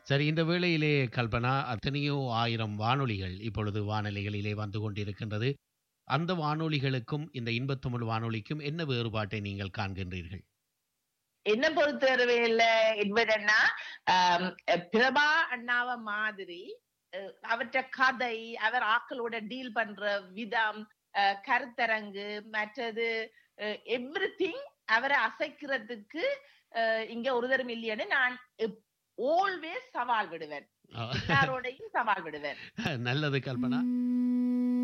சரி இந்த வேளையிலே கல்பனா எத்தனையோ ஆயிரம் வானொலிகள் இப்பொழுது வானொலிகளிலே வந்து கொண்டிருக்கின்றது அந்த வானொலிகளுக்கும் இந்த இன்பத்தமிழ் வானொலிக்கும் என்ன வேறுபாட்டை நீங்கள் காண்கின்றீர்கள் என்ன பொறுத்தவரையில என்பதுன்னா ஆம், பிரபா அண்ணாவ மாதிரி அஹ், அவற்ற கதை அவர் ஆக்களோட டீல் பண்ற விதம் அஹ், கருத்தரங்கு மற்றது எவ்ரி திங் அவரை அசைக்கிறதுக்கு அஹ், இங்க ஒருதரும் இல்லைன்னு நான் ஆல்வேஸ் சவால் விடுவேன் எல்லாரோடையும் சவால் விடுவேன் நல்லது கல்பனா